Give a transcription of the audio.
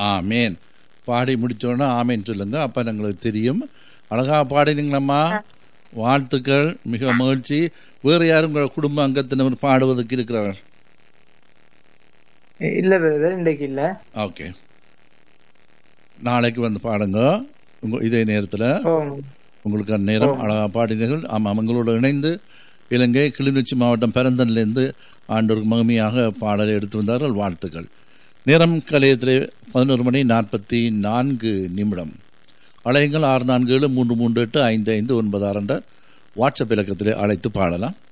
ஆமேன் பாடி முடிச்சோன்னா ஆமேன் சொல்லுங்க அப்ப எங்களுக்கு தெரியும் அழகா பாடினீங்களம்மா வாழ்த்துக்கள் மிக மகிழ்ச்சி வேறு யாரும் உங்கள் குடும்ப அங்கத்தினர் பாடுவதற்கு இருக்கிறார்கள் இல்ல பிரதர் இன்றைக்கு இல்ல ஓகே நாளைக்கு வந்து பாடுங்க உங்க இதே நேரத்தில் ஓ உங்களுக்கு நேரம் அழகா பாடினீர்கள் ஆமாம் எங்களோடு இணைந்து இலங்கை கிளிநொச்சி மாவட்டம் பெரந்தன்லேருந்து ஆண்டோருக்கு மகிமையாக பாடலை எடுத்து வந்தார்கள் வாழ்த்துக்கள் நேரம் கலையத்திலே பதினோரு மணி நாற்பத்தி நான்கு நிமிடம் அலையுங்கள் ஆறு நான்கு ஏழு மூன்று மூன்று எட்டு ஐந்து ஐந்து ஒன்பது ஆறு என்ற வாட்ஸ்அப் இலக்கத்திலே அழைத்து பாடலாம்